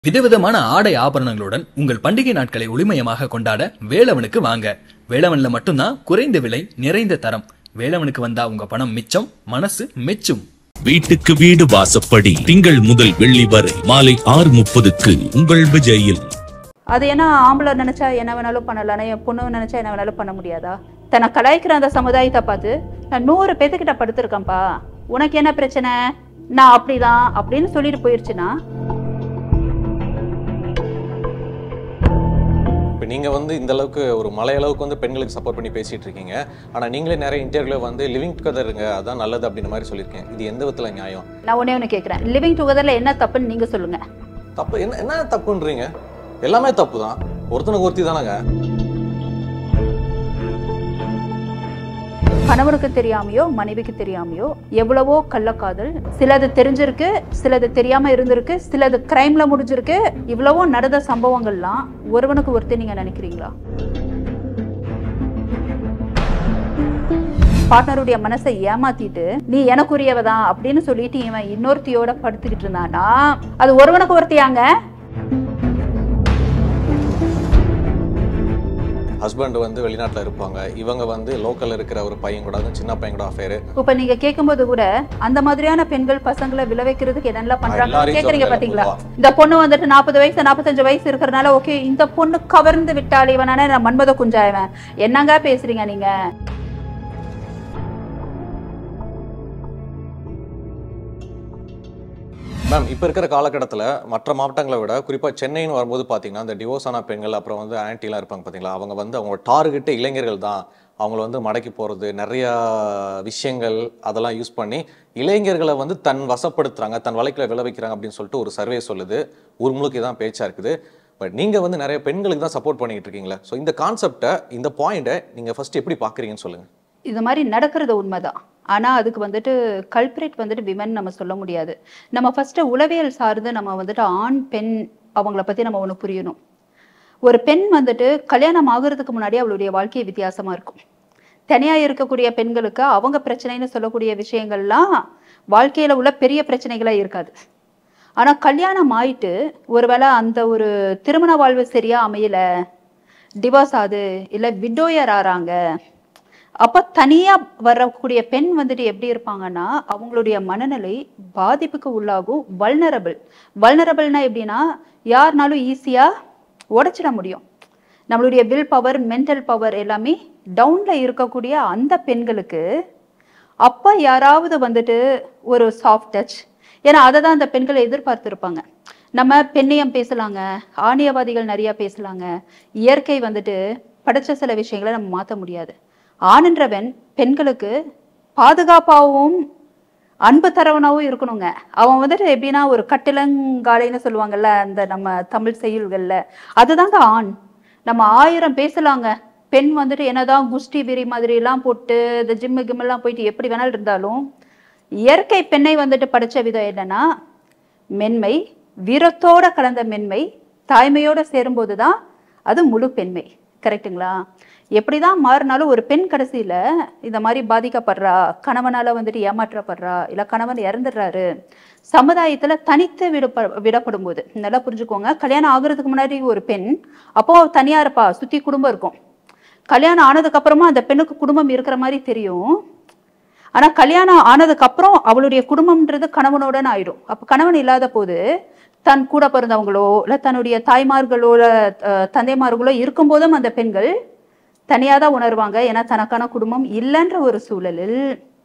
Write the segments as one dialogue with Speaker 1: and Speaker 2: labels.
Speaker 1: விதவிதமான ஆடை ஆபரணங்களுடன் உங்கள் பண்டிகை நாட்களை ஒளிமயமாக கொண்டாட வேலவனுக்கு வாங்க வேலவன்ல மட்டும்தான் குறைந்த விலை நிறைந்த தரம் வேலவனுக்கு வந்தா உங்க பணம் மிச்சம் மனசு மெச்சும்
Speaker 2: வீட்டுக்கு வீடு வாசப்படி திங்கள் முதல் வெள்ளி வரை மாலை ஆறு முப்பதுக்கு உங்கள் விஜயில்
Speaker 3: அது ஏன்னா ஆம்பளை நினைச்சா என்ன வேணாலும் பண்ணலாம் ஆனா என் பொண்ணு நினைச்சா என்ன வேணாலும் பண்ண முடியாதா தன்னை கலாய்க்கிற அந்த சமுதாயத்தை பார்த்து நான் நூறு பேத்துக்கிட்ட படுத்திருக்கேன்ப்பா உனக்கு என்ன பிரச்சனை நான் அப்படிதான் அப்படின்னு சொல்லிட்டு போயிருச்சுன்னா
Speaker 4: இப்போ நீங்கள் வந்து இந்த அளவுக்கு ஒரு மலை அளவுக்கு வந்து பெண்களுக்கு சப்போர்ட் பண்ணி பேசிட்டு இருக்கீங்க ஆனால் நீங்களே நிறைய இன்டர்வியூல வந்து லிவிங் டுகெதர் இருங்க அதான் நல்லது அப்படின்ற மாதிரி சொல்லியிருக்கேன் இது எந்த விதத்தில் நியாயம்
Speaker 3: நான் ஒன்னே ஒன்று கேட்குறேன் லிவிங் டுகெதர்ல என்ன தப்புன்னு நீங்க சொல்லுங்க
Speaker 4: தப்பு என்ன என்ன தப்புன்றீங்க எல்லாமே தப்பு தான் ஒருத்தனுக்கு ஒருத்தி தானங்க
Speaker 3: கணவனுக்கு தெரியாமையோ மனைவிக்கு தெரியாமையோ எவ்வளவோ கள்ளக்காதல் சிலது தெரிஞ்சிருக்கு சிலது தெரியாம இருந்திருக்கு சிலது கிரைம்ல முடிஞ்சிருக்கு இவ்வளவோ நடந்த சம்பவங்கள்லாம் ஒருவனுக்கு ஒருத்தி நீங்க நினைக்கிறீங்களா பார்ட்னருடைய மனசை ஏமாத்திட்டு நீ எனக்குரியவ தான் அப்படின்னு சொல்லிட்டு இவன் இன்னொருத்தியோட படுத்துக்கிட்டு இருந்தானா அது ஒருவனுக்கு ஒருத்தியாங்க
Speaker 4: ஹஸ்பண்ட் வந்து வெளிநாட்டில் இருப்பாங்க இவங்க வந்து லோக்கல்ல இருக்கிற ஒரு பையன் கூட அதுவும் சின்ன பையன் கூட அஃபேரு
Speaker 3: இப்ப நீங்க கேட்கும்போது கூட அந்த மாதிரியான பெண்கள் பசங்களை விளைவிக்கிறதுக்கு என்னெல்லாம் பண்றாங்க
Speaker 4: எல்லாரையும்
Speaker 3: கேக்குறீங்க
Speaker 4: சொல்லல,
Speaker 3: பாத்தீங்களா
Speaker 4: பொதுவா.
Speaker 3: இந்த பொண்ணு வந்துட்டு நாற்பது வயசு நாற்பத்தஞ்சு வயசு இருக்கிறனால ஓகே இந்த பொண்ணு கவர்ந்து விட்டாள் இவனான நான் மன்மத குஞ்சாயவன் என்னங்க பேசுறீங்க நீங்க
Speaker 4: மேம் இப்போ இருக்கிற காலகட்டத்தில் மற்ற மாவட்டங்களை விட குறிப்பாக சென்னைன்னு வரும்போது பார்த்தீங்கன்னா இந்த டிவோர்ஸ் ஆன பெண்கள் அப்புறம் வந்து ஆன்ட்டிலாம் இருப்பாங்க பார்த்தீங்களா அவங்க வந்து அவங்க டார்கெட்டு இளைஞர்கள் தான் அவங்கள வந்து மடக்கி போகிறது நிறையா விஷயங்கள் அதெல்லாம் யூஸ் பண்ணி இளைஞர்களை வந்து தன் வசப்படுத்துறாங்க தன் வலைக்குள்ள விளை வைக்கிறாங்க அப்படின்னு சொல்லிட்டு ஒரு சர்வே சொல்லுது ஊர் முழுக்க தான் பேச்சா இருக்குது பட் நீங்கள் வந்து நிறைய பெண்களுக்கு தான் சப்போர்ட் பண்ணிட்டு இருக்கீங்களா ஸோ இந்த கான்செப்டை இந்த பாயிண்ட்டை நீங்கள் ஃபர்ஸ்ட் எப்படி பார்க்குறீங்கன்னு சொல்லுங்கள்
Speaker 3: இது மாதிரி நடக்கிறது உண்மைதான் ஆனா அதுக்கு வந்துட்டு கல்பரேட் வந்துட்டு விமன் நம்ம சொல்ல முடியாது நம்ம ஃபர்ஸ்ட் உளவியல் சார்ந்து நம்ம வந்துட்டு ஆண் பெண் அவங்கள பத்தி நம்ம ஒண்ணு புரியணும் ஒரு பெண் வந்துட்டு கல்யாணம் ஆகுறதுக்கு முன்னாடி அவளுடைய வாழ்க்கை வித்தியாசமா இருக்கும் தனியா இருக்கக்கூடிய பெண்களுக்கு அவங்க பிரச்சனைன்னு சொல்லக்கூடிய விஷயங்கள்லாம் வாழ்க்கையில உள்ள பெரிய பிரச்சனைகளா இருக்காது ஆனா கல்யாணம் ஆயிட்டு ஒருவேளை அந்த ஒரு திருமண வாழ்வு சரியா அமையல டிவோர்ஸ் ஆகுது இல்ல விடோயர் ஆறாங்க அப்ப தனியா வரக்கூடிய பெண் வந்துட்டு எப்படி இருப்பாங்கன்னா அவங்களுடைய மனநிலை பாதிப்புக்கு உள்ளாகும் வல்னரபிள் வல்னரபிள்னா எப்படின்னா யாருனாலும் ஈஸியா உடைச்சிட முடியும் நம்மளுடைய வில் பவர் மென்டல் பவர் எல்லாமே டவுன்ல இருக்கக்கூடிய அந்த பெண்களுக்கு அப்ப யாராவது வந்துட்டு ஒரு சாஃப்ட் டச் ஏன்னா அதை தான் அந்த பெண்கள் எதிர்பார்த்திருப்பாங்க நம்ம பெண்ணியம் பேசலாங்க ஆணியவாதிகள் நிறைய பேசலாங்க இயற்கை வந்துட்டு படைச்ச சில விஷயங்களை நம்ம மாற்ற முடியாது ஆணுன்றவன் பெண்களுக்கு பாதுகாப்பாகவும் அன்பு தரவனாவும் இருக்கணுங்க அவன் வந்துட்டு எப்படின்னா ஒரு கட்டிலங்காலைன்னு சொல்லுவாங்கல்ல அந்த நம்ம தமிழ் செய்யுள்கள்ல அதுதாங்க ஆண் நம்ம ஆயிரம் பேசலாங்க பெண் வந்துட்டு என்னதான் குஷ்டி விரி மாதிரி எல்லாம் போட்டு இந்த ஜிம்மு கிம்மெல்லாம் போயிட்டு எப்படி வேணாலும் இருந்தாலும் இயற்கை பெண்ணை வந்துட்டு படைச்ச விதம் என்னன்னா மென்மை வீரத்தோட கலந்த மென்மை தாய்மையோட சேரும்போது தான் அது முழு பெண்மை கரெக்ட்டுங்களா எப்படிதான் மாறினாலும் ஒரு பெண் கடைசியில இந்த மாதிரி பாதிக்கப்படுறா கணவனால வந்துட்டு ஏமாற்றப்படுறா இல்ல கணவன் இறந்துடுறாரு சமுதாயத்துல தனித்து விடப்ப விடப்படும் போது நல்லா புரிஞ்சுக்கோங்க கல்யாணம் ஆகுறதுக்கு முன்னாடி ஒரு பெண் அப்போ தனியா இருப்பா சுத்தி குடும்பம் இருக்கும் கல்யாணம் ஆனதுக்கு அப்புறமா அந்த பெண்ணுக்கு குடும்பம் இருக்கிற மாதிரி தெரியும் ஆனா கல்யாணம் ஆனதுக்கு அப்புறம் அவளுடைய குடும்பம்ன்றது கணவனோட ஆயிடும் அப்ப கணவன் இல்லாத போது தன் கூட பிறந்தவங்களோ இல்ல தன்னுடைய தாய்மார்களோட அஹ், தந்தைமார்களோ இருக்கும்போதும் அந்த பெண்கள் தனியா தான் உணர்வாங்க ஏன்னா தனக்கான குடும்பம் இல்லைன்ற ஒரு சூழலில்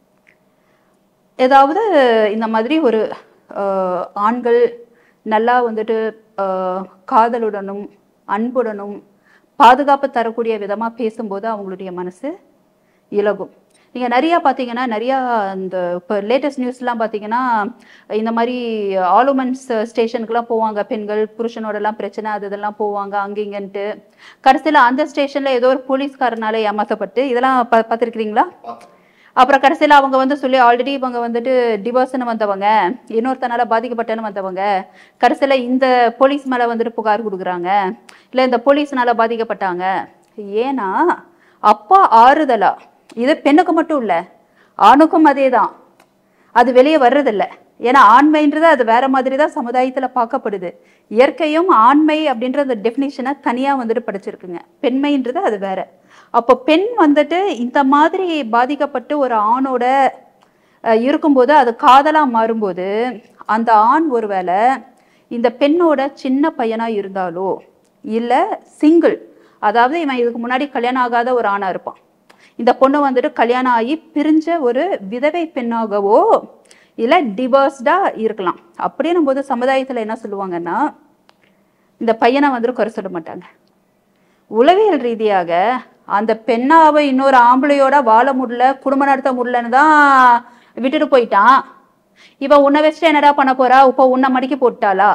Speaker 3: ஏதாவது இந்த மாதிரி ஒரு அஹ், ஆண்கள் நல்லா வந்துட்டு அஹ், காதலுடனும் அன்புடனும் பாதுகாப்பு தரக்கூடிய விதமா பேசும்போது அவங்களுடைய மனசு இலகும் நீங்க நிறைய பாத்தீங்கன்னா நிறைய இந்த இப்போ லேட்டஸ்ட் நியூஸ்லாம் பாத்தீங்கன்னா இந்த மாதிரி ஆலுமன்ஸ் ஸ்டேஷனுக்குலாம் போவாங்க பெண்கள் புருஷனோட எல்லாம் பிரச்சனை அது இதெல்லாம் போவாங்க அங்க இங்கன்ட்டு கடைசியில அந்த ஸ்டேஷன்ல ஏதோ ஒரு போலீஸ்காரனால ஏமாத்தப்பட்டு இதெல்லாம் பா பார்த்துருக்கிறீங்களா அப்புறம் கடைசியில அவங்க வந்து சொல்லி ஆல்ரெடி இவங்க வந்துட்டு டிவோர்ஸ்னு வந்தவங்க இன்னொருத்தனால பாதிக்கப்பட்டேன்னு வந்தவங்க கடைசியில இந்த போலீஸ் மேல வந்துட்டு புகார் கொடுக்குறாங்க இல்ல இந்த போலீஸ்னால பாதிக்கப்பட்டாங்க ஏன்னா அப்பா ஆறுதலா இது பெண்ணுக்கு மட்டும் இல்ல ஆணுக்கும் அதே தான் அது வெளியே வர்றதில்ல ஏன்னா ஆண்மைன்றது அது வேற மாதிரி தான் சமுதாயத்துல பார்க்கப்படுது இயற்கையும் ஆண்மை அப்படின்ற அந்த டெஃபினிஷனை தனியா வந்துட்டு படிச்சிருக்குங்க பெண்மைன்றது அது வேற அப்போ பெண் வந்துட்டு இந்த மாதிரி பாதிக்கப்பட்டு ஒரு ஆணோட அஹ், இருக்கும்போது அது காதலா மாறும்போது அந்த ஆண் ஒருவேளை இந்த பெண்ணோட சின்ன பையனா இருந்தாலோ இல்ல சிங்கிள் அதாவது இவன் இதுக்கு முன்னாடி கல்யாணம் ஆகாத ஒரு ஆணா இருப்பான் இந்த பொண்ணு வந்துட்டு கல்யாணம் ஆகி பிரிஞ்ச ஒரு விதவை பெண்ணாகவோ இல்ல டிவர்ஸ்டா இருக்கலாம் அப்படின்னும் போது சமுதாயத்துல என்ன சொல்லுவாங்கன்னா இந்த பையனை வந்துட்டு குறை சொல்ல மாட்டாங்க உளவியல் ரீதியாக அந்த பெண்ணாவை இன்னொரு ஆம்பளையோட வாழ முடியல குடும்பம் நடத்த முடியலன்னு தான் விட்டுட்டு போயிட்டான் இவ உன்னை வச்சுட்டு என்னடா பண்ண போறா இப்போ உன்னை மடிக்கி போட்டாளா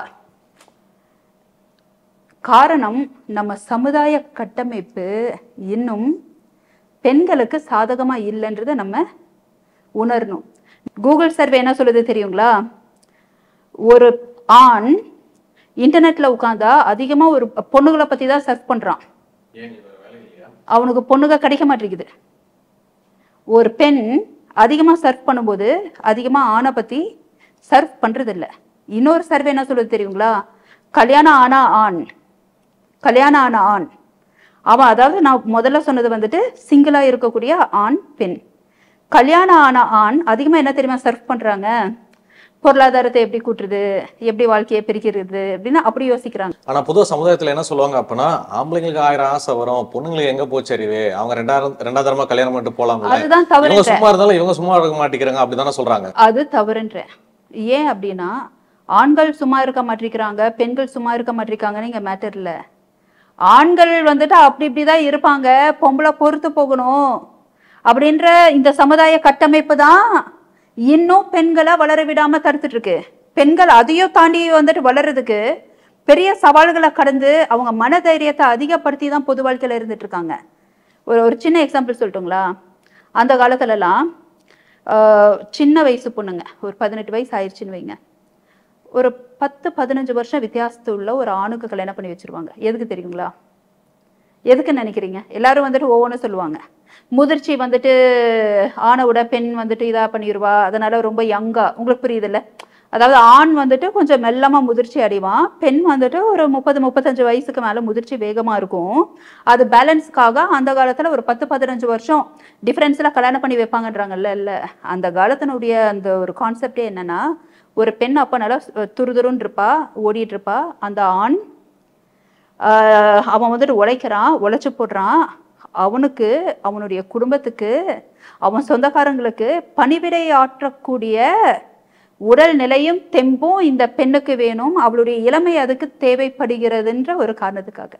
Speaker 3: காரணம் நம்ம சமுதாய கட்டமைப்பு இன்னும் பெண்களுக்கு சாதகமா இல்லைன்றதை நம்ம உணரணும் கூகுள் சர்வே என்ன சொல்லுது தெரியுங்களா ஒரு ஆண் இன்டர்நெட்ல உட்காந்தா அதிகமா ஒரு பொண்ணுகளை பத்தி தான் சர்ச் பண்றான் அவனுக்கு பொண்ணுங்க கிடைக்க மாட்டேங்குது ஒரு பெண் அதிகமா சர்ச் பண்ணும்போது அதிகமா ஆணை பத்தி சர்ச் பண்றது இல்ல இன்னொரு சர்வே என்ன சொல்லுது தெரியுங்களா கல்யாணம் ஆனா ஆண் கல்யாணம் ஆன ஆண் அவன் அதாவது நான் முதல்ல சொன்னது வந்துட்டு சிங்கிளா இருக்கக்கூடிய ஆண் பெண் கல்யாணம் ஆன ஆண் அதிகமா என்ன தெரியுமா சர்ச் பண்றாங்க பொருளாதாரத்தை எப்படி கூட்டுறது எப்படி வாழ்க்கையை பிரிக்கிறது அப்படின்னு அப்படி யோசிக்கிறாங்க
Speaker 4: ஆனா பொதுவா சமுதாயத்துல என்ன சொல்லுவாங்க அப்படின்னா ஆம்பளைங்களுக்கு ஆயிரம் ஆசை வரும் பொண்ணுங்களுக்கு எங்க போச்சு அறிவு அவங்க ரெண்டாயிரம் ரெண்டாவது தரமா கல்யாணம் பண்ணிட்டு போலாம்ல
Speaker 3: அதுதான் தவறு
Speaker 4: இவங்க சும்மா இருந்தாலும் இவங்க சும்மா இருக்க மாட்டேங்கிறாங்க அப்படிதானே சொல்றாங்க
Speaker 3: அது தவறுன்ற ஏன் அப்படின்னா ஆண்கள் சும்மா இருக்க மாட்டிருக்கிறாங்க பெண்கள் சும்மா இருக்க மாட்டிருக்காங்கன்னு இங்க மேட்டர் இல்ல ஆண்கள் வந்துட்டு அப்படி இப்படிதான் இருப்பாங்க பொம்பளை பொறுத்து போகணும் அப்படின்ற இந்த சமுதாய கட்டமைப்பு தான் இன்னும் பெண்களை வளர விடாம தடுத்துட்டு இருக்கு பெண்கள் அதையும் தாண்டி வந்துட்டு வளர்றதுக்கு பெரிய சவால்களை கடந்து அவங்க மனதைரியத்தை அதிகப்படுத்தி தான் பொது வாழ்க்கையில இருந்துட்டு இருக்காங்க ஒரு ஒரு சின்ன எக்ஸாம்பிள் சொல்லட்டுங்களா அந்த காலத்துலலாம் ஆஹ், சின்ன வயசு பொண்ணுங்க ஒரு பதினெட்டு வயசு ஆயிடுச்சுன்னு வைங்க ஒரு பத்து பதினஞ்சு வருஷம் வித்தியாசத்து உள்ள ஒரு ஆணுக்கு கல்யாணம் பண்ணி வச்சிருவாங்க எதுக்கு தெரியுங்களா எதுக்கு நினைக்கிறீங்க எல்லாரும் வந்துட்டு ஒவ்வொன்றும் சொல்லுவாங்க முதிர்ச்சி வந்துட்டு ஆணை விட பெண் வந்துட்டு இதா பண்ணிடுவா அதனால ரொம்ப யங்கா உங்களுக்கு புரியுதுல்ல அதாவது ஆண் வந்துட்டு கொஞ்சம் மெல்லமா முதிர்ச்சி அடைவான் பெண் வந்துட்டு ஒரு முப்பது முப்பத்தஞ்சு வயசுக்கு மேல முதிர்ச்சி வேகமா இருக்கும் அது பேலன்ஸ்க்காக அந்த காலத்துல ஒரு பத்து பதினஞ்சு வருஷம் டிஃபரன்ஸ்ல கல்யாணம் பண்ணி வைப்பாங்கன்றாங்கல்ல இல்ல அந்த காலத்தினுடைய அந்த ஒரு கான்செப்டே என்னன்னா ஒரு பெண் அப்ப நல்லா துருதுருன்னு இருப்பா ஓடிட்டு இருப்பா அந்த ஆண் ஆஹ் அவன் வந்துட்டு உழைக்கிறான் உழைச்சு போடுறான் அவனுக்கு அவனுடைய குடும்பத்துக்கு அவன் சொந்தக்காரங்களுக்கு பணிவிடை ஆற்றக்கூடிய உடல் நிலையும் தெம்பும் இந்த பெண்ணுக்கு வேணும் அவளுடைய இளமை அதுக்கு தேவைப்படுகிறதுன்ற ஒரு காரணத்துக்காக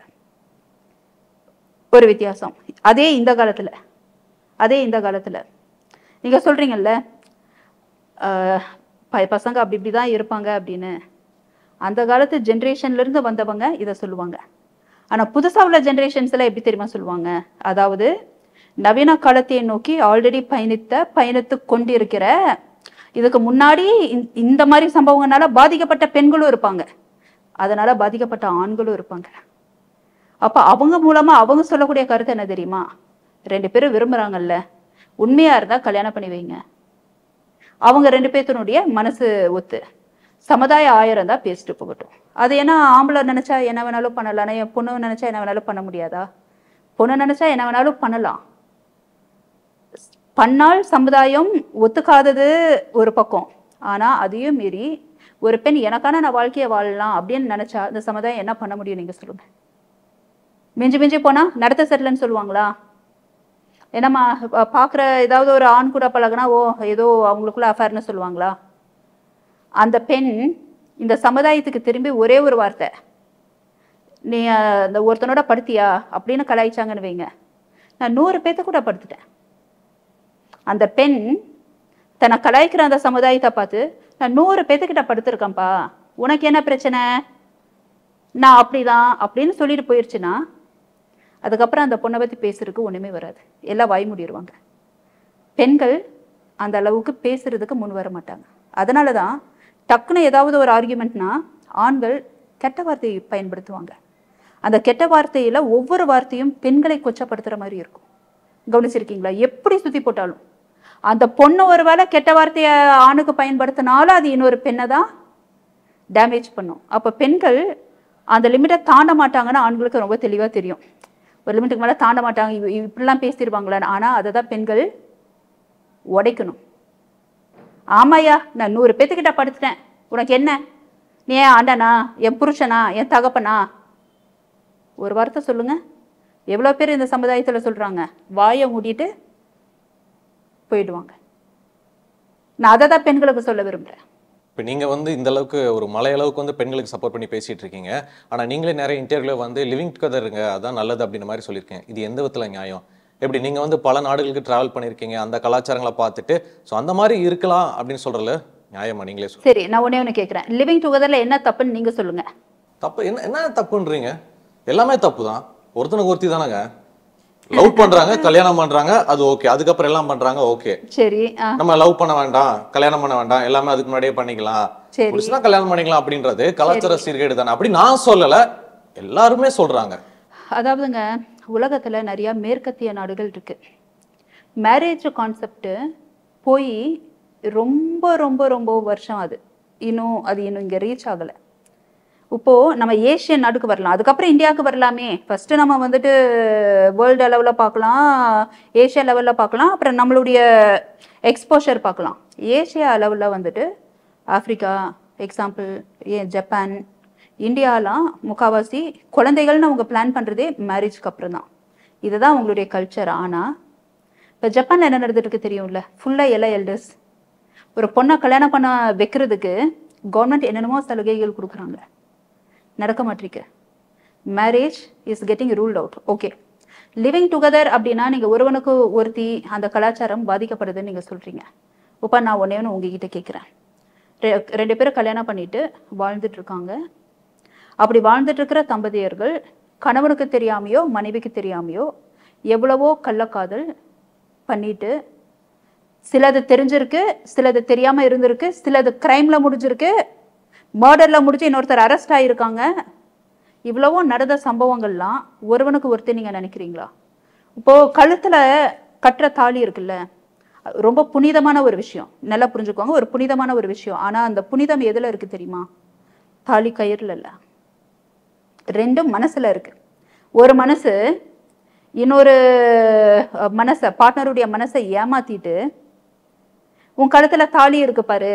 Speaker 3: ஒரு வித்தியாசம் அதே இந்த காலத்துல அதே இந்த காலத்துல நீங்க சொல்றீங்கல்ல ஆஹ் ப- பசங்க அப்படி இப்படி தான் இருப்பாங்க அப்படின்னு அந்த காலத்து ஜென்ரேஷன்ல இருந்து வந்தவங்க இதை சொல்லுவாங்க ஆனா புதுசா உள்ள ஜென்ரேஷன்ஸ்ல எப்படி தெரியுமா சொல்லுவாங்க அதாவது நவீன காலத்தை நோக்கி ஆல்ரெடி பயணித்த பயணித்து கொண்டிருக்கிற இதுக்கு முன்னாடி இந்த- இந்த மாதிரி சம்பவங்களால பாதிக்கப்பட்ட பெண்களும் இருப்பாங்க அதனால பாதிக்கப்பட்ட ஆண்களும் இருப்பாங்க அப்ப அவங்க மூலமா அவங்க சொல்லக்கூடிய கருத்து என்ன தெரியுமா ரெண்டு பேரும் விரும்புறாங்கல்ல உண்மையா இருந்தா கல்யாணம் பண்ணி வைங்க அவங்க ரெண்டு பேர்த்தினுடைய மனசு ஒத்து சமுதாய ஆயிரம் தான் பேசிட்டு போகட்டும் அது ஏன்னா ஆம்பளை நினைச்சா என்ன வேணாலும் பண்ணலாம் ஆனா என் பொண்ணு நினைச்சா என்ன வேணாலும் பண்ண முடியாதா பொண்ணு நினைச்சா என்ன வேணாலும் பண்ணலாம் பண்ணால் சமுதாயம் ஒத்துக்காதது ஒரு பக்கம் ஆனா அதையும் மீறி ஒரு பெண் எனக்கான நான் வாழ்க்கையை வாழலாம் அப்படின்னு நினைச்சா இந்த சமுதாயம் என்ன பண்ண முடியும் நீங்க சொல்லுங்க மிஞ்சி மிஞ்சி போனா நடத்த சரியில்லைன்னு சொல்லுவாங்களா என்னம்மா ப- பார்க்குற ஏதாவது ஒரு ஆண் கூட பழகுனா ஓ ஏதோ அவங்களுக்குள்ள அஃபேர்னு சொல்லுவாங்களா அந்த பெண் இந்த சமுதாயத்துக்கு திரும்பி ஒரே ஒரு வார்த்தை நீ அஹ், இந்த ஒருத்தனோட படுத்தியா அப்படின்னு கலாய்ச்சாங்கன்னு வைங்க நான் நூறு பேத்த கூட படுத்துட்டேன் அந்த பெண் தன்னை கலாய்க்கிற அந்த சமுதாயத்தை பார்த்து நான் நூறு பேத்துக்கிட்ட படுத்திருக்கேன்ப்பா உனக்கு என்ன பிரச்சனை நான் அப்படிதான் அப்படின்னு சொல்லிட்டு போயிருச்சுன்னா அதுக்கப்புறம் அந்த பொண்ணை பத்தி பேசுறதுக்கு ஒண்ணுமே வராது எல்லாம் வாய் மூடிடுவாங்க பெண்கள் அந்த அளவுக்கு பேசுறதுக்கு முன் வர மாட்டாங்க அதனால தான் டக்குன்னு ஏதாவது ஒரு ஆர்குமெண்ட்னா ஆண்கள் கெட்ட வார்த்தையை பயன்படுத்துவாங்க அந்த கெட்ட வார்த்தையில ஒவ்வொரு வார்த்தையும் பெண்களை கொச்சப்படுத்துற மாதிரி இருக்கும் கவனிச்சிருக்கீங்களா எப்படி சுத்தி போட்டாலும் அந்த பொண்ணு ஒருவேளை கெட்ட வார்த்தையை ஆணுக்கு பயன்படுத்தினாலும் அது இன்னொரு பெண்ணை தான் டேமேஜ் பண்ணும் அப்போ பெண்கள் அந்த லிமிட்டை தாண்ட மாட்டாங்கன்னு ஆண்களுக்கு ரொம்ப தெளிவாக தெரியும் ஒரு லிமிட்டுக்கு மேலே தாண்ட மாட்டாங்க இவ- இவ இப்படிலாம் பேசிடுவாங்களான்னு ஆனால் அதை தான் பெண்கள் உடைக்கணும் ஆமாய்யா நான் நூறு பேத்துக்கிட்ட படுத்துட்டேன் உனக்கு என்ன நீ ஏன் ஆண்டானா என் புருஷனா என் தகப்பனா ஒரு வார்த்தை சொல்லுங்க எவ்வளோ பேர் இந்த சமுதாயத்தில் சொல்றாங்க வாயை மூடிட்டு போயிடுவாங்க நான் அதை தான் பெண்களுக்கு சொல்ல விரும்புகிறேன்
Speaker 4: இப்போ நீங்கள் வந்து இந்த அளவுக்கு ஒரு மலை அளவுக்கு வந்து பெண்களுக்கு சப்போர்ட் பண்ணி பேசிட்டு இருக்கீங்க ஆனால் நீங்களே நிறைய இன்டர்வியூல வந்து லிவிங் டுகெதருங்க அதான் நல்லது அப்படின்ற மாதிரி சொல்லியிருக்கேன் இது எந்த விதத்தில் நியாயம் எப்படி நீங்கள் வந்து பல நாடுகளுக்கு ட்ராவல் பண்ணியிருக்கீங்க அந்த கலாச்சாரங்களை பார்த்துட்டு ஸோ அந்த மாதிரி இருக்கலாம் அப்படின்னு சொல்கிறல நியாயமா நீங்களே சொல்லுங்க
Speaker 3: சரி நான் ஒண்ணே ஒன்று கேட்குறேன் லிவிங் டுகெதரில் என்ன தப்புன்னு நீங்கள் சொல்லுங்க
Speaker 4: தப்பு என்ன என்ன தப்புன்றீங்க எல்லாமே தப்பு தான் ஒருத்தனுக்கு ஒருத்தி தானங்க லவ் பண்றாங்க கல்யாணம் பண்றாங்க அது ஓகே அதுக்கப்புறம் எல்லாம் பண்றாங்க ஓகே
Speaker 3: சரி ஆ
Speaker 4: நம்ம லவ் பண்ண வேண்டாம் கல்யாணம் பண்ண வேண்டாம் எல்லாமே அதுக்கு முன்னாடியே பண்ணிக்கலாம்
Speaker 3: சரி.
Speaker 4: புடிச்சுனா கல்யாணம் பண்ணிக்கலாம் அப்படின்றது கலாச்சார சீர்கேடு தானே அப்படி நான் சொல்லல எல்லாருமே சொல்றாங்க
Speaker 3: அதாவதுங்க உலகத்துல நிறைய மேற்கத்திய நாடுகள் இருக்கு மேரேஜ் கான்செப்ட் போய் ரொம்ப ரொம்ப ரொம்ப வருஷம் அது இன்னும் அது இன்னும் இங்க ரீச் ஆகல இப்போ நம்ம ஏஷியன் நாடுக்கு வரலாம் அதுக்கப்புறம் இந்தியாவுக்கு வரலாமே ஃபர்ஸ்ட் நம்ம வந்துட்டு வேர்ல்டு லெவலில் பார்க்கலாம் ஏஷியா லெவலில் பார்க்கலாம் அப்புறம் நம்மளுடைய எக்ஸ்போஷர் பார்க்கலாம் ஏஷியா லெவலில் வந்துட்டு ஆப்பிரிக்கா எக்ஸாம்பிள் ஏன் ஜப்பான் இந்தியாலாம் முக்காவாசி குழந்தைகள்னு அவங்க பிளான் பண்ணுறதே மேரேஜ்க்கு அப்புறம் தான் இதுதான் அவங்களுடைய கல்ச்சர் ஆனால் இப்போ ஜப்பானில் என்ன நடந்துட்டு இருக்கு தெரியும்ல ஃபுல்லாக எல்லா எல்டர்ஸ் ஒரு பொண்ணை கல்யாணம் பண்ண வைக்கிறதுக்கு கவர்மெண்ட் என்னென்னமோ சலுகைகள் கொடுக்குறாங்க நடக்க மாட்டிருக்கு marriage is getting ruled out okay living together அப்படின்னா நீங்கள் ஒருவனுக்கு ஒருத்தி அந்த கலாச்சாரம் பாதிக்கப்படுதுன்னு நீங்கள் சொல்கிறீங்க இப்போ நான் ஒன்றே ஒன்று உங்ககிட்ட கேட்குறேன் ரெண்டு பேரும் கல்யாணம் பண்ணிட்டு வாழ்ந்துட்டு இருக்காங்க அப்படி வாழ்ந்துட்டு இருக்கிற தம்பதியர்கள் கணவனுக்கு தெரியாமையோ மனைவிக்கு தெரியாமையோ எவ்வளவோ கள்ளக்காதல் பண்ணிட்டு சிலது தெரிஞ்சிருக்கு சிலது தெரியாம இருந்திருக்கு சிலது கிரைம்ல முடிஞ்சிருக்கு மர்டர்ல முடிஞ்சு இன்னொருத்தர் அரெஸ்ட் ஆயிருக்காங்க இவ்வளவோ நடந்த சம்பவங்கள்லாம் ஒருவனுக்கு ஒருத்தர் நீங்க நினைக்கிறீங்களா இப்போ கழுத்துல கட்டுற தாலி இருக்குல்ல அது ரொம்ப புனிதமான ஒரு விஷயம் நல்லா புரிஞ்சுக்கோங்க ஒரு புனிதமான ஒரு விஷயம் ஆனா அந்த புனிதம் எதுல இருக்கு தெரியுமா தாலி கயிறுல இல்ல ரெண்டும் மனசுல இருக்கு ஒரு மனசு இன்னொரு அஹ், மனசை பார்ட்னருடைய மனசை ஏமாத்திட்டு உன் கழுத்துல தாலி இருக்கு பாரு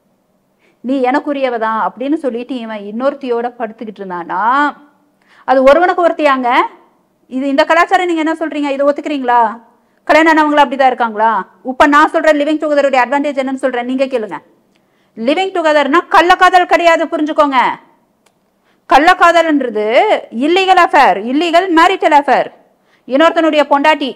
Speaker 3: நீ எனக்குரியவ தான் அப்படின்னு சொல்லிட்டு இவன் இன்னொருத்தியோட படுத்துக்கிட்டு இருந்தானா அது ஒருவனுக்கு ஒருத்தியாங்க இது இந்த கலாச்சாரம் நீங்க என்ன சொல்றீங்க இதை ஒத்துக்கிறீங்களா கல்யாணம் ஆனவங்களா அப்படிதான் இருக்காங்களா இப்ப நான் சொல்ற லிவிங் டுகெதருடைய அட்வான்டேஜ் என்னன்னு சொல்றேன் நீங்க கேளுங்க லிவிங் டுகெதர்னா கள்ளக்காதல் கிடையாது புரிஞ்சுக்கோங்க கள்ளக்காதல்ன்றது illegal affair illegal marital affair இன்னொருத்தனுடைய பொண்டாட்டி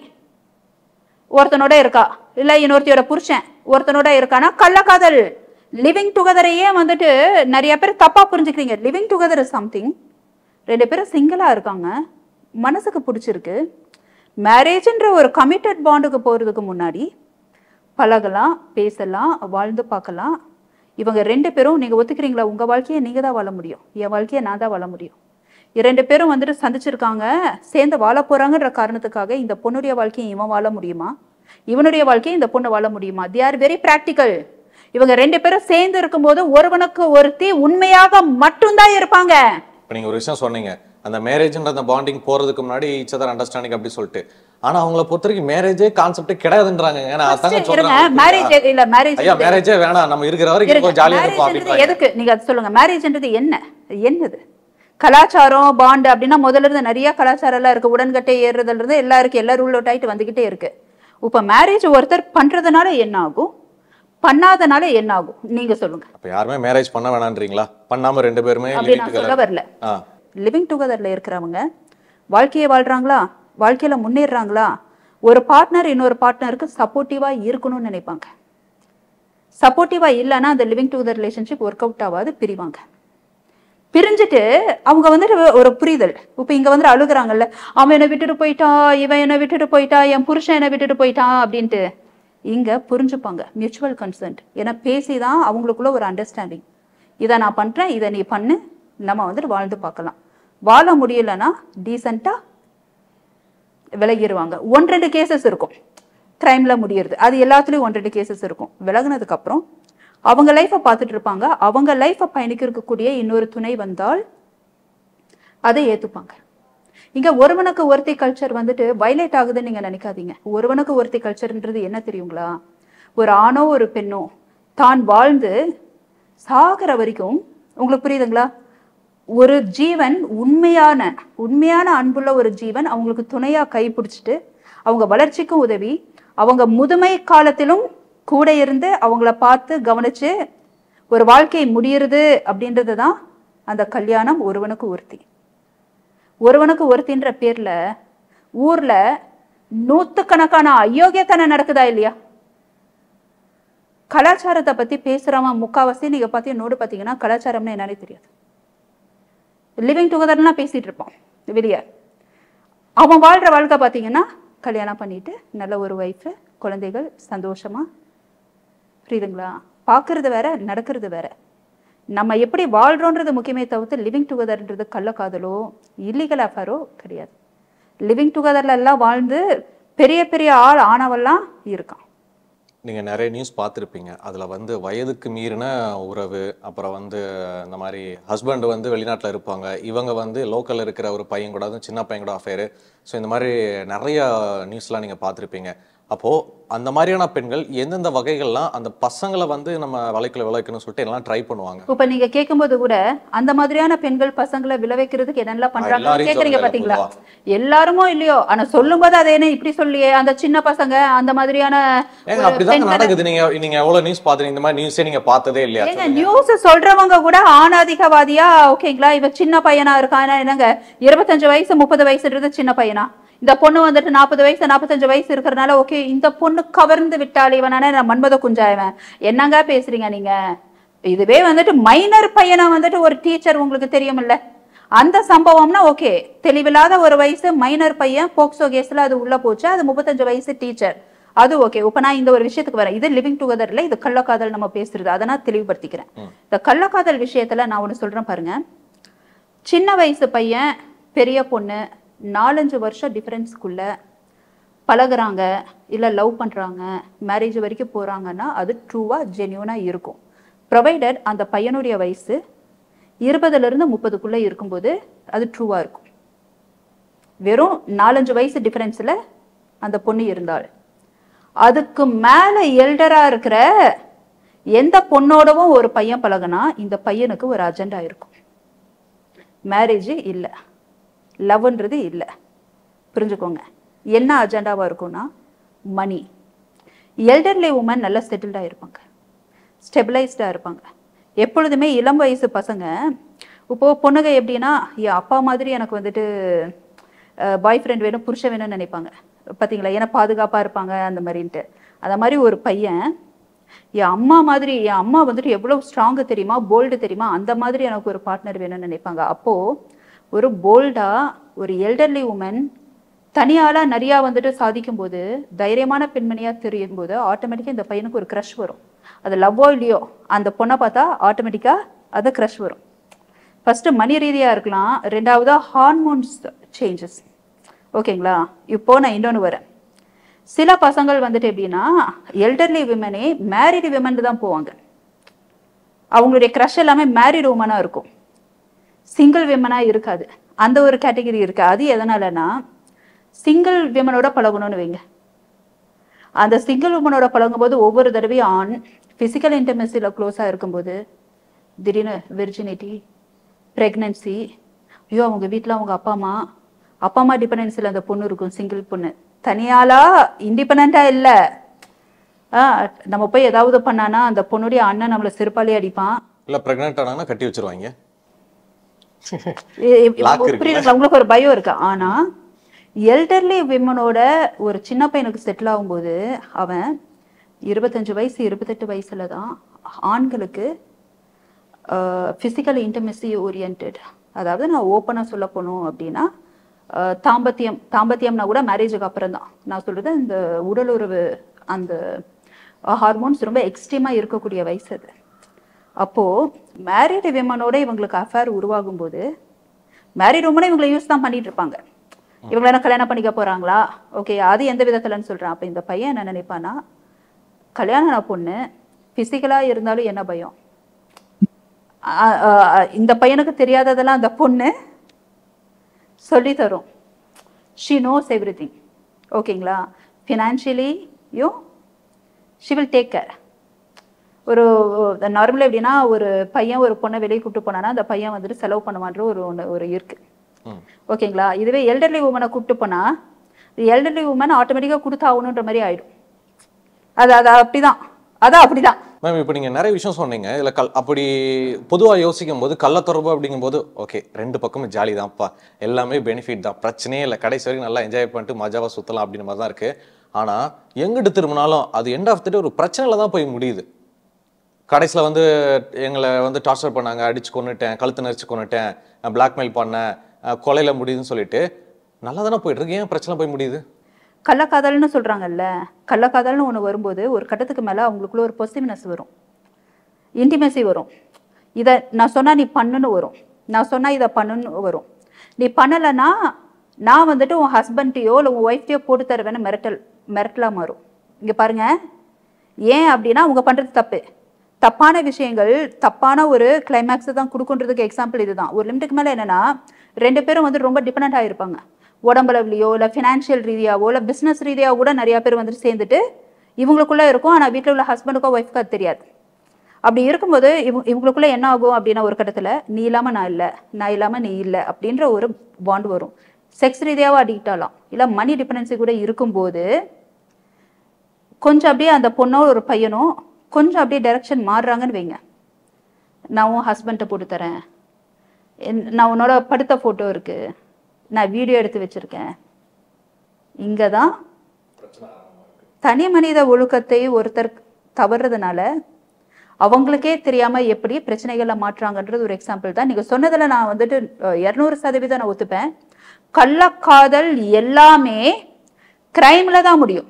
Speaker 3: ஒருத்தனோட இருக்கா இல்ல இன்னொருத்தியோட புருஷன் ஒருத்தனோட இருக்கானா கள்ளக்காதல் லிவிங் டுகெதரையே வந்துட்டு நிறைய பேர் தப்பா புரிஞ்சுக்கிறீங்க லிவிங் டுகெதர் இஸ் சம்திங் ரெண்டு பேரும் சிங்கிளா இருக்காங்க மனசுக்கு பிடிச்சிருக்கு மேரேஜ்ன்ற ஒரு கமிட்டட் பாண்டுக்கு போறதுக்கு முன்னாடி பழகலாம் பேசலாம் வாழ்ந்து பார்க்கலாம் இவங்க ரெண்டு பேரும் நீங்க ஒத்துக்கிறீங்களா உங்க வாழ்க்கையை நீங்க தான் வாழ முடியும் என் வாழ்க்கையை நான் தான் வாழ முடியும் இரண்டு பேரும் வந்துட்டு சந்திச்சிருக்காங்க சேர்ந்து வாழ போறாங்கன்ற காரணத்துக்காக இந்த பொண்ணுடைய வாழ்க்கையை இவன் வாழ முடியுமா இவனுடைய வாழ்க்கையை இந்த பொண்ணு வாழ முடியுமா தி ஆர் வெரி பிராக்டிக்கல் இவங்க ரெண்டு பேரும் சேர்ந்து இருக்கும்போது ஒருவனுக்கு ஒருத்தி உண்மையாக மட்டும்தான் இருப்பாங்க
Speaker 4: இப்போ நீங்க ஒரு விஷயம் சொன்னீங்க அந்த மேரேஜ்ன்ற அந்த பாண்டிங் போறதுக்கு முன்னாடி each other அண்டர்ஸ்டாண்டிங் அப்படி சொல்லிட்டு ஆனா அவங்கள பொறுத்த வரைக்கும் மேரேஜே கான்செப்டே கிடையாதுன்றாங்க ஏன்னா அதாங்க
Speaker 3: First இருங்க
Speaker 4: சொல்றாங்க
Speaker 3: மேரேஜ் இல்ல மேரேஜ்
Speaker 4: ஐயா மேரேஜே வேணாம் நம்ம இருக்கிற வரைக்கும்
Speaker 3: இருங்க.
Speaker 4: கொஞ்சம் ஜாலியா இருக்கும்
Speaker 3: Marriage ன்றது
Speaker 4: அப்படின்னு
Speaker 3: எதுக்கு நீங்க அது சொல்லுங்க மேரேஜ்ன்றது என்ன என்னது கலாச்சாரம் பாண்டு அப்படின்னா முதல்ல இருந்து நிறைய கலாச்சாரம் எல்லாம் இருக்கு உடன்கட்டை ஏறுறதுல இருந்து எல்லாம் இருக்கு எல்லாரும் ரூல் அவுட் ஆயிட்டு வந்துகிட்டே இருக்கு இப்ப மேரேஜ் ஒருத்தர் பண்றதுனால என்ன ஆகும் பண்ணாதனால என்ன ஆகும் நீங்க சொல்லுங்க
Speaker 4: அப்ப யாருமே மேரேஜ் பண்ண வேணான்றீங்களா பண்ணாம ரெண்டு பேருமே
Speaker 3: அப்படி
Speaker 4: living
Speaker 3: நான் சொல்ல
Speaker 4: together.
Speaker 3: வரல
Speaker 4: ஆ
Speaker 3: லிவிங் டுகெதர்ல இருக்கிறவங்க வாழ்க்கையை வாழ்றாங்களா வாழ்க்கையில முன்னேறுறாங்களா ஒரு பார்ட்னர் இன்னொரு பார்ட்னருக்கு சப்போர்ட்டிவா இருக்கணும்னு நினைப்பாங்க சப்போர்ட்டிவா இல்லைன்னா அந்த living together relationship work out ஆகாது பிரிவாங்க பிரிஞ்சுட்டு அவங்க வந்துட்டு ஒரு புரிதல் இப்போ இங்க வந்துட்டு அழுகுறாங்கல்ல அவன் என்னை விட்டுட்டு போயிட்டான் இவன் என்னை விட்டுட்டு போயிட்டான் என் புருஷன் என்னை விட்டுட்டு போயிட்டான் அப்படின்ட்டு இங்க புரிஞ்சுப்பாங்க மியூச்சுவல் கன்சென்ட் ஏன்னா பேசிதான் அவங்களுக்குள்ள ஒரு அண்டர்ஸ்டாண்டிங் இதை நான் பண்றேன் இதை நீ பண்ணு நம்ம வந்துட்டு வாழ்ந்து பார்க்கலாம் வாழ முடியலன்னா டீசெண்டா விலகிடுவாங்க ஒன்று ரெண்டு கேசஸ் இருக்கும் கிரைம்ல முடியுது அது எல்லாத்துலயும் ஒன் ரெண்டு கேசஸ் இருக்கும் விலகுனதுக்கு அப்புறம் அவங்க லைஃப்பை பார்த்துட்டு இருப்பாங்க அவங்க லைஃப்பை பயணிக்க இருக்கக்கூடிய இன்னொரு துணை வந்தால் அதை ஏத்துப்பாங்க இங்க ஒருவனுக்கு ஒருத்தி கல்ச்சர் வந்துட்டு வைலேட் ஆகுதுன்னு நீங்க நினைக்காதீங்க ஒருவனுக்கு ஒருத்தி கல்ச்சர்ன்றது என்ன தெரியுங்களா ஒரு ஆணோ ஒரு பெண்ணோ தான் வாழ்ந்து சாகிற வரைக்கும் உங்களுக்கு புரியுதுங்களா ஒரு ஜீவன் உண்மையான உண்மையான அன்புள்ள ஒரு ஜீவன் அவங்களுக்கு துணையா கை பிடிச்சிட்டு அவங்க வளர்ச்சிக்கும் உதவி அவங்க முதுமை காலத்திலும் கூட இருந்து அவங்கள பார்த்து கவனிச்சு ஒரு வாழ்க்கை முடியுறது அப்படின்றது தான் அந்த கல்யாணம் ஒருவனுக்கு ஒருத்தி ஒருவனுக்கு ஒருத்தின்ற பேர்ல ஊர்ல நூத்துக்கணக்கான அயோக்கியத்தனம் நடக்குதா இல்லையா கலாச்சாரத்தை பத்தி பேசுறவன் முக்காவாசி நீங்க பார்த்து நோடு பார்த்தீங்கன்னா கலாச்சாரம்னு என்னன்னே தெரியாது லிவிங் டுகெதர்லாம் பேசிட்டு இருப்பான் வெளியே அவன் வாழ்ற வாழ்க்கை பார்த்தீங்கன்னா கல்யாணம் பண்ணிட்டு நல்ல ஒரு ஒய்ஃபு குழந்தைகள் சந்தோஷமா புரியுதுங்களா பார்க்கறது வேற நடக்கிறது வேற நம்ம எப்படி வாழ்றோன்றது முக்கியமே தவிர்த்து லிவிங் டுகெதர்ன்றது கள்ளக்காதலோ இல்லீகல் அஃபேரோ கிடையாது லிவிங் டுகெதர்ல எல்லாம் வாழ்ந்து பெரிய பெரிய ஆள் ஆனவெல்லாம் இருக்கான்
Speaker 4: நீங்கள் நிறைய நியூஸ் பார்த்துருப்பீங்க அதில் வந்து வயதுக்கு மீறின உறவு அப்புறம் வந்து இந்த மாதிரி ஹஸ்பண்ட் வந்து வெளிநாட்டில் இருப்பாங்க இவங்க வந்து லோக்கலில் இருக்கிற ஒரு பையன் கூட அதுவும் சின்ன பையன் கூட அஃபேரு ஸோ இந்த மாதிரி நிறைய நியூஸ்லாம் நீங்கள் பார்த்துருப்பீங்க அப்போது அந்த மாதிரியான பெண்கள் எந்தெந்த வகைகள்லாம் அந்த பசங்களை வந்து நம்ம வலைக்குள்ள விளைக்கணும்னு சொல்லிட்டு எல்லாம் ட்ரை பண்ணுவாங்க
Speaker 3: இப்ப நீங்க கேட்கும்போது கூட அந்த மாதிரியான பெண்கள் பசங்களை விளைவிக்கிறதுக்கு என்னெல்லாம் பண்றாங்க
Speaker 4: எல்லாரையும்
Speaker 3: கேக்குறீங்க
Speaker 4: சொல்லல,
Speaker 3: பாத்தீங்களா
Speaker 4: பொதுவா.
Speaker 3: எல்லாருமோ இல்லையோ ஆனா சொல்லும் போது அதை என்ன இப்படி சொல்லியே அந்த சின்ன பசங்க அந்த மாதிரியான
Speaker 4: ஏங்க
Speaker 3: ஒரு
Speaker 4: அப்படிதாங்க
Speaker 3: பெண்களை-
Speaker 4: நடக்குது நீங்க நீங்க எவ்வளவு நியூஸ் பாத்துறீங்க இந்த மாதிரி நியூஸே நீங்க பார்த்ததே இல்லையா
Speaker 3: ஏங்க நியூஸ் சொல்றவங்க கூட ஆணாதிகவாதியா ஓகேங்களா இவ சின்ன பையனா இருக்கானா என்னங்க இருபத்தஞ்சு வயசு முப்பது வயசுன்றது சின்ன பையனா இந்த பொண்ணு வந்துட்டு நாற்பது வயசு நாற்பத்தஞ்சு வயசு இருக்கிறனால ஓகே இந்த பொண்ணு கவர்ந்து விட்டாள் இவனானே நான் மன்மத குஞ்சாயவன் என்னங்க பேசுறீங்க நீங்க இதுவே வந்துட்டு மைனர் பையனா வந்துட்டு ஒரு டீச்சர் உங்களுக்கு தெரியுமில்ல அந்த சம்பவம்னா ஓகே தெளிவில்லாத ஒரு வயசு மைனர் பையன் போக்சோ கேஸ்ல அது உள்ள போச்சு அது முப்பத்தஞ்சு வயசு டீச்சர் அது ஓகே இப்ப நான் இந்த ஒரு விஷயத்துக்கு வரேன் இது லிவிங் டுகெதர்ல இது கள்ளக்காதல் நம்ம பேசுறது அதை நான் தெளிவுபடுத்திக்கிறேன் இந்த கள்ளக்காதல் விஷயத்துல நான் ஒண்ணு சொல்றேன் பாருங்க சின்ன வயசு பையன் பெரிய பொண்ணு நாலஞ்சு வருஷம் டிஃபரன்ஸ்க்குள்ள பழகுறாங்க இல்ல லவ் பண்றாங்க மேரேஜ் வரைக்கும் போறாங்கன்னா அது ட்ரூவா ஜென்யூனா இருக்கும் ப்ரொவைடட் அந்த பையனுடைய வயசு இருபதுல இருந்து முப்பதுக்குள்ள இருக்கும்போது அது ட்ரூவா இருக்கும் வெறும் நாலஞ்சு வயசு டிஃபரன்ஸ்ல அந்த பொண்ணு இருந்தாள் அதுக்கு மேல எல்டரா இருக்கிற எந்த பொண்ணோடவும் ஒரு பையன் பழகுனா இந்த பையனுக்கு ஒரு அஜெண்டா இருக்கும் மேரேஜ் இல்ல லவ்ன்றது இல்ல புரிஞ்சுக்கோங்க என்ன அஜெண்டாவா இருக்கும்னா மணி எல்டர்லி உமன் நல்லா செட்டில்டா இருப்பாங்க ஸ்டெபிளைஸ்டா இருப்பாங்க எப்பொழுதுமே இளம் வயசு பசங்க இப்போ பொண்ணுங்க எப்படின்னா என் அப்பா மாதிரி எனக்கு வந்துட்டு பாய் ஃப்ரெண்ட் வேணும் புருஷன் வேணும்னு நினைப்பாங்க பார்த்தீங்களா ஏன்னா பாதுகாப்பாக இருப்பாங்க அந்த மாதிரின்ட்டு அந்த மாதிரி ஒரு பையன் என் அம்மா மாதிரி என் அம்மா வந்துட்டு எவ்வளோ ஸ்ட்ராங்கு தெரியுமா போல்டு தெரியுமா அந்த மாதிரி எனக்கு ஒரு பார்ட்னர் வேணும்னு நினைப்பாங்க அப்போது ஒரு போல்டா ஒரு எல்டர்லி உமன் தனியாளா நிறையா வந்துட்டு சாதிக்கும் போது தைரியமான பெண்மணியா தெரியும் போது ஆட்டோமேட்டிக்காக இந்த பையனுக்கு ஒரு க்ரஷ் வரும் அது லவ்வோ இல்லையோ அந்த பொண்ணை பார்த்தா ஆட்டோமேட்டிக்காக அது க்ரஷ் வரும் ஃபர்ஸ்ட் மணி ரீதியா இருக்கலாம் ரெண்டாவதா ஹார்மோன்ஸ் சேஞ்சஸ் ஓகேங்களா இப்போ நான் இன்னொன்று வரேன் சில பசங்கள் வந்துட்டு எப்படின்னா எல்டர்லி விமனே மேரிடு விமன் தான் போவாங்க அவங்களுடைய க்ரஷ் எல்லாமே மேரிடு உமனா இருக்கும் சிங்கிள் விமனா இருக்காது அந்த ஒரு கேட்டகரி இருக்கு அது எதனாலனா சிங்கிள் விமனோட பழகணும்னு வைங்க அந்த சிங்கிள் உமனோட பழகும்போது ஒவ்வொரு தடவையும் ஆண் ஃபிசிக்கல் இன்டர்மெசியில் க்ளோஸாக இருக்கும்போது திடீர்னு வெர்ஜினிட்டி ப்ரெக்னன்சி ஐயோ அவங்க வீட்டில் அவங்க அப்பா அம்மா அப்பா அம்மா டிபெண்டன்சியில் அந்த பொண்ணு இருக்கும் சிங்கிள் பொண்ணு தனியாளா இண்டிபெண்ட்டாக இல்லை ஆ நம்ம போய் ஏதாவது பண்ணானா அந்த பொண்ணுடைய அண்ணன் நம்மளை செருப்பாலே அடிப்பான்
Speaker 4: இல்ல பிரெக்னென்ட் ஆனாங்கன்னா கட்டி வச்சிருவாங்க
Speaker 3: இ- இ-
Speaker 4: Lock இருக்குல்ல?
Speaker 3: புரியுதுங்களா உங்களுக்கு ஒரு பயம் இருக்கு ஆனா எல்டர்லி விமனோட ஒரு சின்ன பையனுக்கு செட்டில் ஆகும்போது அவன் இருபத்தஞ்சு வயசு இருபத்தெட்டு வயசுல தான் ஆண்களுக்கு ஃபிசிக்கல் இன்டமெசி ஓரியன்ட் அதாவது நான் ஓப்பனாக சொல்ல போனோம் அப்படின்னா ஆஹ் தாம்பத்தியம் தாம்பத்தியம்னா கூட மேரேஜுக்கு அப்புறம் தான் நான் சொல்றது இந்த உடலுறவு அந்த ஹார்மோன்ஸ் ரொம்ப எக்ஸ்ட்ரீமாக இருக்கக்கூடிய வயசு அது அப்போ மேரிடு விமனோட இவங்களுக்கு அஃபேர் உருவாகும் போது மேரிட் உமனை இவங்களை யூஸ் தான் பண்ணிட்டு இருப்பாங்க இவங்களை என்ன கல்யாணம் பண்ணிக்க போறாங்களா ஓகே அது எந்த விதத்துலன்னு சொல்றேன் அப்ப இந்த பையன் என்ன நினைப்பானா கல்யாணம் ஆன பொண்ணு பிசிக்கலா இருந்தாலும் என்ன பயம் அ- அ- அ- இந்த பையனுக்கு தெரியாததெல்லாம் அந்த பொண்ணு சொல்லி தரும் ஷி நோஸ் எவ்ரி திங் ஓகேங்களா ஃபினான்ஷியலியும் ஷி வில் டேக் கேர் ஒரு நார்மலாக எப்படின்னா ஒரு பையன் ஒரு பொண்ணை வெளியே கூப்பிட்டு போனானா அந்த பையன் வந்துட்டு செலவு பண்ணுவான்ற ஒரு ஒன்று ஒரு இருக்கு
Speaker 4: ம்.
Speaker 3: ஓகேங்களா இதுவே எல்டர்லி உமனை கூப்பிட்டு போனா எல்டர்லி உமன் ஆட்டோமேட்டிக்காக கொடுத்தாகணுன்ற மாதிரி ஆயிடும் அது அது அப்படிதான் அதான் அப்படிதான்
Speaker 4: மேம் இப்போ நீங்கள் நிறைய விஷயம் சொன்னீங்க இதில் கல் அப்படி பொதுவாக யோசிக்கும் போது கள்ளத்தொடர்பு அப்படிங்கும்போது ஓகே ரெண்டு பக்கமும் ஜாலி தான்ப்பா எல்லாமே பெனிஃபிட் தான் பிரச்சனையே இல்லை கடைசி வரைக்கும் நல்லா என்ஜாய் பண்ணிட்டு மஜாவாக சுற்றலாம் அப்படின்ற மாதிரி தான் இருக்குது ஆனால் எங்கிட்டு திரும்பினாலும் அது எண்ட் ஆஃப் த டே ஒரு பிரச்சனையில தான் போய் முடியுது கடைசியில் வந்து எங்களை வந்து டார்ச்சர் பண்ணாங்க அடிச்சு கொன்னுட்டேன் கழுத்து நெரிச்சு கொன்னுட்டேன் பிளாக்மெயில் பண்ணேன் அஹ் கொலையில முடியுதுன்னு சொல்லிட்டு நல்லா தானே போயிட்டு இருக்கு ஏன் பிரச்சனை போய் முடியுது
Speaker 3: கள்ளக்காதல்னு சொல்றாங்கல்ல கள்ளக்காதல்னு ஒன்று வரும்போது ஒரு கட்டத்துக்கு மேலே அவங்களுக்குள்ள ஒரு பொசிவ்னஸ் வரும் இன்டிமேசி வரும் இதை நான் சொன்னா நீ பண்ணுன்னு வரும் நான் சொன்னா இதை பண்ணுன்னு வரும் நீ பண்ணலைன்னா நான் வந்துட்டு உன் ஹஸ்பண்ட்டையோ இல்லை உன் ஒய்ஃப்டையோ போட்டு தருவேன்னு மிரட்டல் மிரட்டலாக மாறும் இங்கே பாருங்க ஏன் அப்படின்னா அவங்க பண்றது தப்பு தப்பான விஷயங்கள் தப்பான ஒரு கிளைமேக்ஸை தான் கொடுக்குன்றதுக்கு எக்ஸாம்பிள் இதுதான் ஒரு லிமிட்டுக்கு மேலே என்னன்னா ரெண்டு பேரும் வந்து ரொம்ப டிபெண்ட் ஆகிருப்பாங்க உடம்பளவுலையோ இல்லை ஃபினான்ஷியல் ரீதியாவோ இல்லை பிஸ்னஸ் ரீதியாக கூட நிறைய பேர் வந்துட்டு சேர்ந்துட்டு இவங்களுக்குள்ள இருக்கும் ஆனால் வீட்டில் உள்ள ஹஸ்பண்டுக்கோ ஒய்ஃப்க்கோ அது தெரியாது அப்படி இருக்கும்போது இவங்க இவங்களுக்குள்ள என்ன ஆகும் அப்படின்னா ஒரு கட்டத்தில் நீ இல்லாமல் நான் இல்லை நான் இல்லாமல் நீ இல்லை அப்படின்ற ஒரு பாண்ட் வரும் செக்ஸ் ரீதியாகவும் அடிக்ட் ஆகலாம் இல்லை மணி டிபெண்டன்சி கூட இருக்கும்போது கொஞ்சம் அப்படியே அந்த பொண்ணோ ஒரு பையனோ கொஞ்சம் அப்படியே டைரக்ஷன் மாறுறாங்கன்னு வைங்க நான் உன் ஹஸ்பண்ட்டை போட்டு தரேன் என்- நான் உன்னோட படுத்த ஃபோட்டோ இருக்கு நான் வீடியோ எடுத்து வச்சிருக்கேன் இங்கே தான் தனி மனித ஒழுக்கத்தை ஒருத்தர் தவறுறதுனால அவங்களுக்கே தெரியாம எப்படி பிரச்சனைகளை மாற்றுறாங்கன்றது ஒரு எக்ஸாம்பிள் தான் நீங்க சொன்னதுல நான் வந்துட்டு இரநூறு சதவீதம் நான் ஒத்துப்பேன் கள்ளக்காதல் எல்லாமே கிரைம்ல தான் முடியும்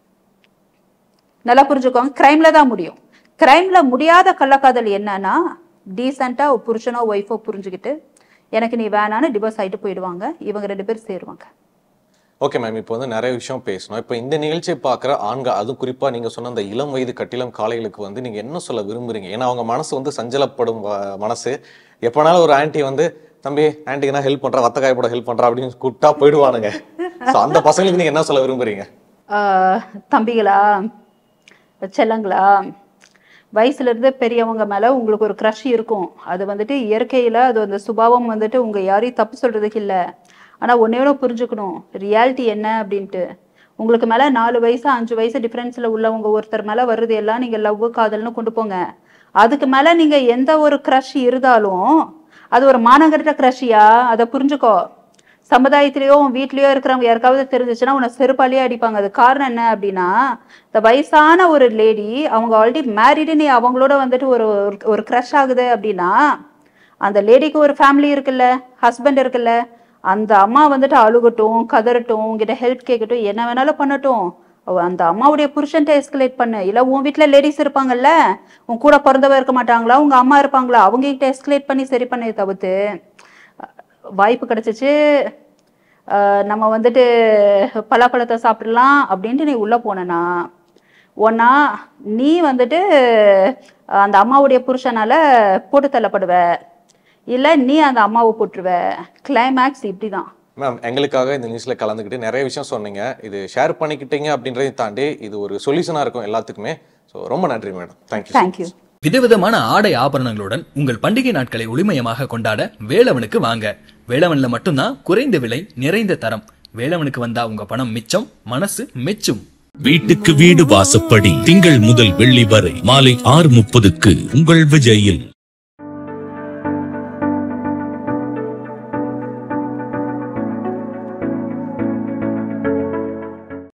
Speaker 3: நல்லா புரிஞ்சுக்கோங்க கிரைம்ல தான் முடியும் கிரைம்ல முடியாத கள்ளக்காதல் என்னன்னா டீசெண்டா புருஷனோ ஒய்ஃபோ புரிஞ்சுக்கிட்டு எனக்கு நீ வேணான்னு டிவோர்ஸ் ஆயிட்டு போயிடுவாங்க இவங்க ரெண்டு பேரும் சேருவாங்க
Speaker 4: ஓகே மேம் இப்போ வந்து நிறைய விஷயம் பேசணும் இப்போ இந்த நிகழ்ச்சியை பார்க்குற ஆண்கள் அதுவும் குறிப்பாக நீங்கள் சொன்ன அந்த இளம் வயது கட்டிலம் காளைகளுக்கு வந்து நீங்கள் என்ன சொல்ல விரும்புறீங்க ஏன்னா அவங்க மனசு வந்து சஞ்சலப்படும் வ- மனசு எப்போனாலும் ஒரு ஆன்ட்டி வந்து தம்பி ஆன்ட்டிக்கு நான் ஹெல்ப் பண்ணுறா வத்த காயப்பட ஹெல்ப் பண்ணுறா அப்படின்னு கூப்பிட்டா போயிடுவானுங்க ஸோ அந்த பசங்களுக்கு நீங்கள் என்ன சொல்ல விரும்புறீங்க
Speaker 3: ஆஹ் தம்பிகளா செல்லங்களா வயசுல இருந்து பெரியவங்க மேல உங்களுக்கு ஒரு க்ரஷ் இருக்கும் அது வந்துட்டு இயற்கையில அது அந்த சுபாவம் வந்துட்டு உங்க யாரையும் தப்பு சொல்றதுக்கு இல்ல ஆனா ஒன்னே ஒன்று புரிஞ்சுக்கணும் ரியாலிட்டி என்ன அப்படின்ட்டு உங்களுக்கு மேல நாலு வயசு அஞ்சு வயசு டிஃபரன்ஸ்ல உள்ளவங்க ஒருத்தர் மேல வர்றது எல்லாம் நீங்க லவ் காதல்னு கொண்டு போங்க அதுக்கு மேல நீங்க எந்த ஒரு க்ரஷ் இருந்தாலும் அது ஒரு மானங்கட்ட க்ரஷியா அதை புரிஞ்சுக்கோ சமுதாயத்திலயோ உன் வீட்லயோ இருக்கிறவங்க யாருக்காவது தெரிஞ்சிச்சுன்னா உன்னை செருப்பாலேயே அடிப்பாங்க அது காரணம் என்ன அப்படின்னா இந்த வயசான ஒரு லேடி அவங்க ஆல்ரெடி மேரிடு நீ அவங்களோட வந்துட்டு ஒரு ஒரு- ஒரு க்ரஷ் ஆகுது அப்படின்னா அந்த லேடிக்கு ஒரு ஃபேமிலி இருக்குல்ல ஹஸ்பண்ட் இருக்குல்ல அந்த அம்மா வந்துட்டு அழுகட்டும் கதறட்டும் உங்ககிட்ட ஹெல்ப் கேட்கட்டும் என்ன வேணாலும் பண்ணட்டும் அவ அந்த அம்மாவுடைய புருஷன்ட்ட எஸ்கலேட் பண்ணு இல்ல உன் வீட்ல லேடிஸ் இருப்பாங்கல்ல உன் கூட பிறந்தவ இருக்க மாட்டாங்களா உங்க அம்மா இருப்பாங்களா அவங்க கிட்ட எஸ்கலேட் பண்ணி சரி பண்ணி தவிர்த்து வாய்ப்பு கிடைச்சிச்சு அஹ் நம்ம வந்துட்டு பலாப்பழத்தை சாப்பிடலாம் அப்படின்ட்டு நீ உள்ள போனனா ஒன்னா நீ வந்துட்டு அஹ் அந்த அம்மாவுடைய புருஷனால போட்டு தள்ளப்படுவ இல்ல நீ அந்த அம்மாவை போட்டுருவ கிளைமேக்ஸ் இப்படிதான்
Speaker 4: மேம் எங்களுக்காக இந்த நியூஸில் கலந்துக்கிட்டு நிறைய விஷயம் சொன்னீங்க இது ஷேர் பண்ணிக்கிட்டீங்க அப்படின்றதையும் தாண்டி இது ஒரு சொல்யூஷனாக இருக்கும் எல்லாத்துக்குமே ஸோ ரொம்ப நன்றி மேடம் தேங்க்யூ
Speaker 3: தேங்க்யூ
Speaker 1: விதவிதமான ஆடை ஆபரணங்களுடன் உங்கள் பண்டிகை நாட்களை ஒளிமயமாக கொண்டாட வேலவனுக்கு வாங்க வேலவன்ல மட்டும்தான் குறைந்த விலை நிறைந்த தரம் வேலவனுக்கு வந்தா உங்க பணம் மிச்சம் மனசு மெச்சும்
Speaker 2: வீட்டுக்கு வீடு வாசப்படி திங்கள் முதல் வெள்ளி வரை மாலை ஆறு முப்பதுக்கு உங்கள் விஜயில்